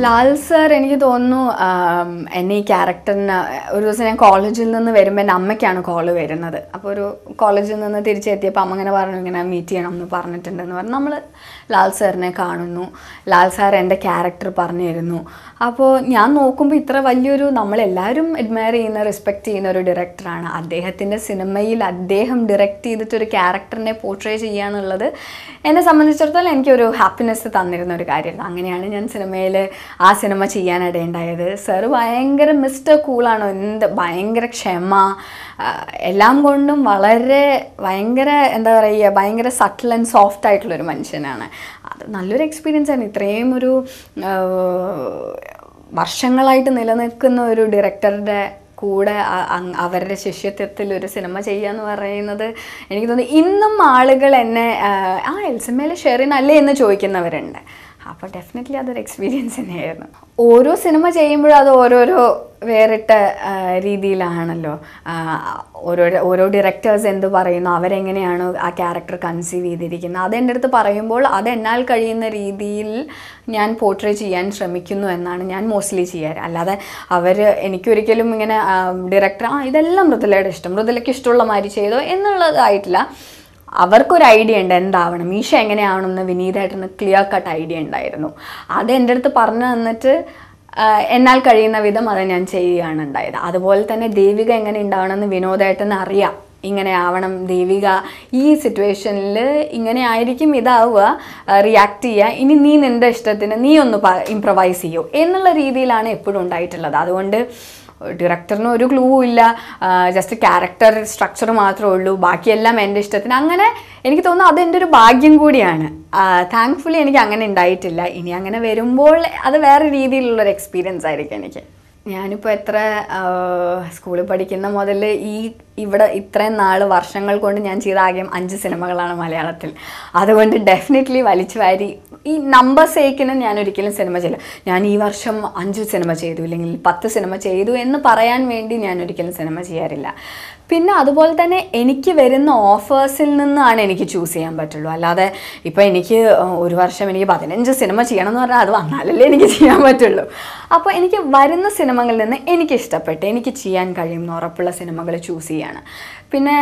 Lal sir എനിക്ക് തോന്നുന്നു ആം, എന്നെ ഈ ക്യാരക്ടറിന് ഒരു ദിവസം ഞാൻ കോളേജിൽ നിന്ന് വരുമ്പോൾ എൻ്റെ അമ്മയ്ക്കാണ് കോള് വരുന്നത് അപ്പോൾ ഒരു കോളേജിൽ നിന്ന് തിരിച്ചെത്തിയപ്പോൾ അമ്മ ഇങ്ങനെ പറഞ്ഞു ഇങ്ങനെ മീറ്റ് ചെയ്യണം എന്ന് പറഞ്ഞിട്ടുണ്ടെന്ന് പറഞ്ഞു നമ്മൾ ലാൽ സാറിനെ കാണുന്നു ലാൽ സാർ എൻ്റെ ക്യാരക്ടർ പറഞ്ഞു തരുന്നു അപ്പോൾ ഞാൻ നോക്കുമ്പോൾ ഇത്ര വലിയൊരു നമ്മളെല്ലാവരും അഡ്മയർ ചെയ്യുന്ന റെസ്പെക്റ്റ് ചെയ്യുന്ന ഒരു ഡയറക്ടറാണ് അദ്ദേഹത്തിൻ്റെ സിനിമയിൽ അദ്ദേഹം ഡയറക്റ്റ് ചെയ്തിട്ട് ഒരു ക്യാരക്ടറിനെ പോർട്രേ ചെയ്യുക എന്നുള്ളത് എന്നെ സംബന്ധിച്ചിടത്തോളം എനിക്കൊരു ഹാപ്പിനെസ് തന്നിരുന്ന ഒരു കാര്യമായിരുന്നു അങ്ങനെയാണ് ഞാൻ സിനിമയിൽ ആ സിനിമ ചെയ്യാനിടയുണ്ടായത് സാറ് ഭയങ്കര മിസ്റ്റർ കൂളാണ് എന്ത് ഭയങ്കര ക്ഷമ ആ, എല്ലാം കൊണ്ടും വളരെ ഭയങ്കര എന്താ പറയുക ഭയങ്കര സട്ടിൽ ആൻഡ് സോഫ്റ്റ് ആയിട്ടുള്ളൊരു മനുഷ്യനാണ് അത് നല്ലൊരു എക്സ്പീരിയൻസ് ആണ് ഇത്രയും ഒരു ആ, വർഷങ്ങളായിട്ട് നിലനിൽക്കുന്ന ഒരു ഡയറക്ടറുടെ കൂടെ അ- അങ് അവരുടെ ശിഷ്യത്വത്തിൽ ഒരു സിനിമ ചെയ്യുക എന്ന് പറയുന്നത് എനിക്ക് തോന്നുന്നു ഇന്നും ആളുകൾ എന്നെ ആ, ആ എൽസിമേലെ ഷെറിൻ അല്ലേ എന്ന് ചോദിക്കുന്നവരുണ്ട് അപ്പോൾ ഡെഫിനറ്റ്ലി അതൊരു എക്സ്പീരിയൻസ് തന്നെയായിരുന്നു ഓരോ സിനിമ ചെയ്യുമ്പോഴും അത് ഓരോരോ വേറിട്ട ആ, രീതിയിലാണല്ലോ ആ, ഓരോ ഓരോ ഡയറക്ടേഴ്സ് എന്ത് പറയുന്നു അവരെങ്ങനെയാണ് ആ ക്യാരക്ടർ കൺസീവ് ചെയ്തിരിക്കുന്നത് അത് എൻ്റെ അടുത്ത് പറയുമ്പോൾ അത് എന്നാൽ കഴിയുന്ന രീതിയിൽ ഞാൻ പോർട്രേ ചെയ്യാൻ ശ്രമിക്കുന്നു എന്നാണ് ഞാൻ മോസ്റ്റ്ലി ചെയ്യാറ് അല്ലാതെ അവർ എനിക്കൊരിക്കലും ഇങ്ങനെ ഡയറക്ടർ ആ ഇതെല്ലാം മൃദുലയുടെ ഇഷ്ടം മൃദുലയ്ക്ക് ഇഷ്ടമുള്ള മാതിരി ചെയ്തോ എന്നുള്ളതായിട്ടില്ല അവർക്കൊരു ഐഡിയ ഉണ്ട് എന്താവണം മീശ എങ്ങനെയാവണമെന്ന് വിനീതായിട്ടൊന്ന് ക്ലിയർ കട്ട് ഐഡിയ ഉണ്ടായിരുന്നു അത് എൻ്റെ അടുത്ത് പറഞ്ഞു തന്നിട്ട് ആ, എന്നാൽ കഴിയുന്ന വിധം അത് ഞാൻ ചെയ്യുകയാണ് ഉണ്ടായത് അതുപോലെ തന്നെ ദേവിക എങ്ങനെ ഉണ്ടാവണമെന്ന് വിനോദേട്ടന് അറിയാം ഇങ്ങനെ ആവണം ദേവിക ഈ സിറ്റുവേഷനിൽ ഇങ്ങനെ ആയിരിക്കും ഇതാവുക റിയാക്ട് ചെയ്യുക ഇനി നീ നിൻ്റെ ഇഷ്ടത്തിന് നീ ഒന്ന് ഇംപ്രവൈസ് ചെയ്യൂ എന്നുള്ള രീതിയിലാണ് എപ്പോഴും ഉണ്ടായിട്ടുള്ളത് അതുകൊണ്ട് ഡയറക്ടറിന് ഒരു ക്ലൂ ഇല്ല ജസ്റ്റ് ക്യാരക്ടർ സ്ട്രക്ചർ മാത്രമേ ഉള്ളൂ ബാക്കിയെല്ലാം എൻ്റെ ഇഷ്ടത്തിന് അങ്ങനെ എനിക്ക് തോന്നുന്നു അത് എൻ്റെ ഒരു ഭാഗ്യം കൂടിയാണ് താങ്ക്ഫുള്ളി എനിക്ക് അങ്ങനെ ഉണ്ടായിട്ടില്ല ഇനി അങ്ങനെ വരുമ്പോൾ അത് വേറെ രീതിയിലുള്ളൊരു എക്സ്പീരിയൻസ് ആയിരിക്കും എനിക്ക് ഞാനിപ്പോൾ എത്ര സ്കൂളിൽ പഠിക്കുന്ന മുതൽ ഈ ഇവിടെ ഇത്രയും നാൾ വർഷങ്ങൾ കൊണ്ട് ഞാൻ ചെയ്ത ആകെ അഞ്ച് സിനിമകളാണ് മലയാളത്തിൽ അതുകൊണ്ട് ഡെഫിനറ്റ്ലി വലിച്ചു വാരി ഈ നമ്പർ സേക്കിന് ഞാൻ ഒരിക്കലും സിനിമ ചെയ്യില്ല ഞാൻ ഈ വർഷം അഞ്ച് സിനിമ ചെയ്തു ഇല്ലെങ്കിൽ പത്ത് സിനിമ ചെയ്തു എന്ന് പറയാൻ വേണ്ടി ഞാൻ ഒരിക്കലും സിനിമ ചെയ്യാറില്ല പിന്നെ അതുപോലെ തന്നെ എനിക്ക് വരുന്ന ഓഫേഴ്സിൽ നിന്നാണ് എനിക്ക് ചൂസ് ചെയ്യാൻ പറ്റുള്ളൂ അല്ലാതെ ഇപ്പോൾ എനിക്ക് ഒരു വർഷം എനിക്ക് പതിനഞ്ച് സിനിമ ചെയ്യണം എന്ന് പറഞ്ഞാൽ അത് വന്നാലല്ലേ എനിക്ക് ചെയ്യാൻ പറ്റുള്ളൂ അപ്പോൾ എനിക്ക് വരുന്ന സിനിമകളിൽ നിന്ന് എനിക്ക് ഇഷ്ടപ്പെട്ട് എനിക്ക് ചെയ്യാൻ കഴിയുന്ന ഉറപ്പുള്ള സിനിമകൾ ചൂസ് ചെയ്യാണ് പിന്നെ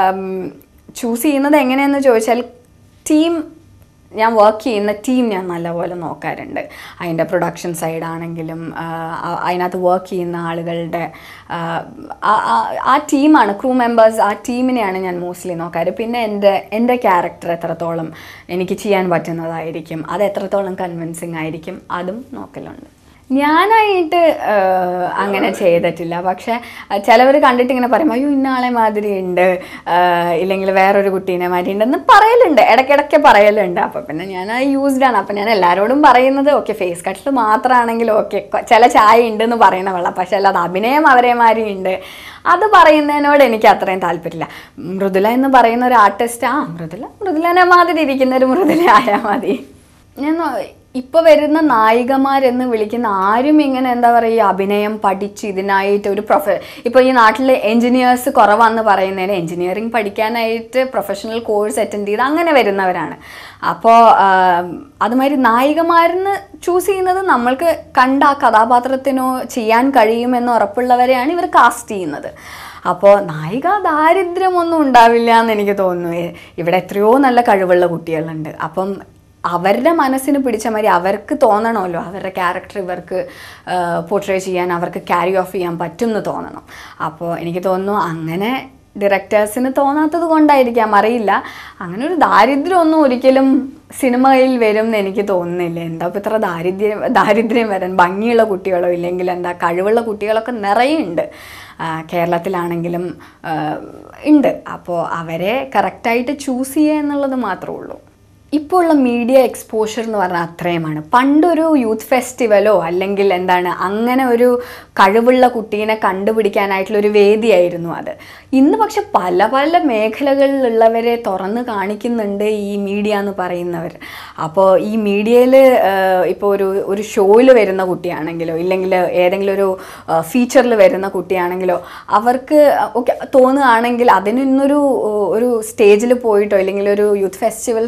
ചൂസ് ചെയ്യുന്നത് എങ്ങനെയെന്ന് ചോദിച്ചാൽ ടീം ഞാൻ വർക്ക് ചെയ്യുന്ന ടീം ഞാൻ നല്ലപോലെ നോക്കാറുണ്ട് അതിൻ്റെ പ്രൊഡക്ഷൻ സൈഡാണെങ്കിലും അതിനകത്ത് വർക്ക് ചെയ്യുന്ന ആളുകളുടെ ആ, ആ- ആ- ആ ടീമാണ് ക്രൂ മെമ്പേഴ്സ് ആ ടീമിനെയാണ് ഞാൻ മോസ്റ്റ്ലി നോക്കാറ് പിന്നെ എൻ്റെ എൻ്റെ ക്യാരക്ടർ എത്രത്തോളം എനിക്ക് ചെയ്യാൻ പറ്റുന്നതായിരിക്കും അത് എത്രത്തോളം കൺവിൻസിങ് ആയിരിക്കും അതും നോക്കലുണ്ട് ഞാനായിട്ട് ആഹ്, അങ്ങനെ ചെയ്തിട്ടില്ല പക്ഷെ ചിലവർ കണ്ടിട്ട് ഇങ്ങനെ പറയും അയ്യോ ഇന്ന ആളെ മാതിരി ഉണ്ട് ആഹ്, ഇല്ലെങ്കിൽ വേറൊരു കുട്ടീനെ മാതിരി ഉണ്ടെന്ന് പറയലുണ്ട് ഇടയ്ക്കിടയ്ക്ക് പറയലുണ്ട് അപ്പോൾ പിന്നെ ഞാൻ അത് യൂസ്ഡ് ആണ് അപ്പോൾ ഞാൻ എല്ലാവരോടും പറയുന്നത് ഓക്കെ ഫേസ് കട്ടിൽ മാത്രമാണെങ്കിൽ ഓക്കെ ചില ചായ ഉണ്ടെന്ന് പറയുന്ന വെള്ളം പക്ഷെ അല്ലാതെ അഭിനയം അവരെ മാതിരി ഉണ്ട് അത് പറയുന്നതിനോട് എനിക്ക് അത്രയും താല്പര്യമില്ല മൃദുല എന്ന് പറയുന്ന ഒരു ആർട്ടിസ്റ്റ് ആ മൃദുല മൃദുലനെ മാതിരി ഇരിക്കുന്ന ഒരു മൃദുല ആയാൽ മതി ഞാൻ ഇപ്പോൾ വരുന്ന നായികമാരെന്ന് വിളിക്കുന്ന ആരും ഇങ്ങനെ എന്താ പറയുക അഭിനയം പഠിച്ച് ഇതിനായിട്ട് ഒരു പ്രൊഫ ഇപ്പോൾ ഈ നാട്ടിൽ എൻജിനീയേഴ്സ് കുറവാന്ന് പറയുന്നതിന് എൻജിനീയറിംഗ് പഠിക്കാനായിട്ട് പ്രൊഫഷണൽ കോഴ്സ് അറ്റൻഡ് ചെയ്ത് അങ്ങനെ വരുന്നവരാണ് അപ്പോൾ അതുമാതിരി നായികമാരെന്ന് ചൂസ് ചെയ്യുന്നത് നമ്മൾക്ക് കണ്ട ആ കഥാപാത്രത്തിനോ ചെയ്യാൻ കഴിയുമെന്ന് ഉറപ്പുള്ളവരെയാണ് ഇവർ കാസ്റ്റ് ചെയ്യുന്നത് അപ്പോൾ നായിക ദാരിദ്ര്യമൊന്നും ഉണ്ടാവില്ല എന്ന് എനിക്ക് തോന്നുന്നു ഇവിടെ എത്രയോ നല്ല കഴിവുള്ള കുട്ടികളുണ്ട് അപ്പം അവരുടെ മനസ്സിന് പിടിച്ച മാതിരി അവർക്ക് തോന്നണമല്ലോ അവരുടെ ക്യാരക്ടർ ഇവർക്ക് പോർട്രേ ചെയ്യാൻ അവർക്ക് ക്യാരി ഓഫ് ചെയ്യാൻ പറ്റും എന്ന് തോന്നണം അപ്പോൾ എനിക്ക് തോന്നുന്നു അങ്ങനെ ഡയറക്ടേഴ്സിന് തോന്നാത്തത് കൊണ്ടായിരിക്കാം അറിയില്ല അങ്ങനെ ഒരു ദാരിദ്ര്യമൊന്നും ഒരിക്കലും സിനിമയിൽ വരും എന്ന് എനിക്ക് തോന്നുന്നില്ല എന്താ ഇപ്പം ഇത്ര ദാരിദ്ര്യം ദാരിദ്ര്യം വരാൻ ഭംഗിയുള്ള കുട്ടികളോ ഇല്ലെങ്കിൽ എന്താ കഴിവുള്ള കുട്ടികളൊക്കെ നിറയുണ്ട് ആ, കേരളത്തിലാണെങ്കിലും ആ, ഉണ്ട് അപ്പോൾ അവരെ കറക്റ്റായിട്ട് ചൂസ് ചെയ്യുക എന്നുള്ളത് മാത്രമേ ഉള്ളൂ ഇപ്പോൾ ഉള്ള മീഡിയ എക്സ്പോഷർ എന്ന് പറഞ്ഞാൽ അത്രയുമാണ് പണ്ടൊരു യൂത്ത് ഫെസ്റ്റിവലോ അല്ലെങ്കിൽ എന്താണ് അങ്ങനെ ഒരു കഴിവുള്ള കുട്ടീനെ കണ്ടുപിടിക്കാനായിട്ടുള്ള ഒരു വേദിയായിരുന്നു അത് ഇന്ന് പക്ഷെ പല പല മേഖലകളിലുള്ളവരെ തുറന്ന് കാണിക്കുന്നുണ്ട് ഈ മീഡിയ എന്ന് പറയുന്നവർ അപ്പോൾ ഈ മീഡിയയിൽ ഇപ്പോൾ ഒരു ഒരു ഷോയിൽ വരുന്ന കുട്ടിയാണെങ്കിലോ ഇല്ലെങ്കിൽ ഏതെങ്കിലും ഒരു ഫീച്ചറിൽ വരുന്ന കുട്ടിയാണെങ്കിലോ അവർക്ക് ഒക്കെ തോന്നുകയാണെങ്കിൽ അതിന് ഇന്നൊരു ഒരു സ്റ്റേജിൽ പോയിട്ടോ ഇല്ലെങ്കിൽ ഒരു യൂത്ത് ഫെസ്റ്റിവൽ സ്ഥലത്ത്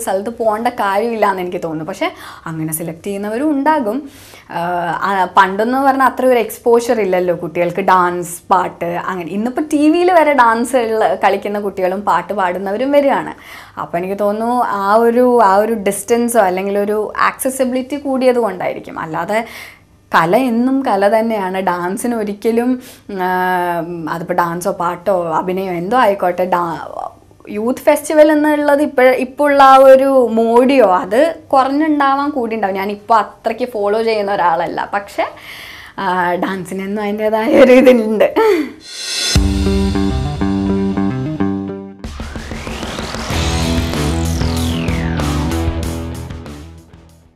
പോകേണ്ട കാര്യമില്ല എന്ന് എനിക്ക് തോന്നുന്നു പക്ഷേ അങ്ങനെ സെലക്ട് ചെയ്യുന്നവരും ഉണ്ടാകും ആഹ് ആ പണ്ടെന്ന് പറഞ്ഞാൽ അത്ര ഒരു എക്സ്പോഷർ ഇല്ലല്ലോ കുട്ടികൾക്ക് ഡാൻസ് പാട്ട് അങ്ങനെ ഇന്നിപ്പോൾ ടി വിയിൽ വരെ ഡാൻസ് കളിക്കുന്ന കുട്ടികളും പാട്ട് പാടുന്നവരും വരികയാണ് അപ്പോൾ എനിക്ക് തോന്നുന്നു ആ ഒരു ആ ഒരു ഡിസ്റ്റൻസോ അല്ലെങ്കിൽ ഒരു ആക്സസിബിലിറ്റി കൂടിയത് കൊണ്ടായിരിക്കും അല്ലാതെ കല എന്നും കല തന്നെയാണ് ഡാൻസിന് ഒരിക്കലും അതിപ്പോൾ ഡാൻസോ പാട്ടോ അഭിനയോ എന്തോ ആയിക്കോട്ടെ ഡാ യൂത്ത് ഫെസ്റ്റിവൽ എന്നുള്ളത് ഇപ്പോൾ ഇപ്പോൾ ഉള്ള ആ ഒരു മോഡിയോ അത് കുറഞ്ഞുണ്ടാവാൻ കൂടി ഉണ്ടാവും ഞാനിപ്പോൾ അത്രയ്ക്ക് ഫോളോ ചെയ്യുന്ന ഒരാളല്ല പക്ഷേ ഡാൻസിനെന്നും അതിൻ്റെതായ ഒരു ഇതുണ്ട്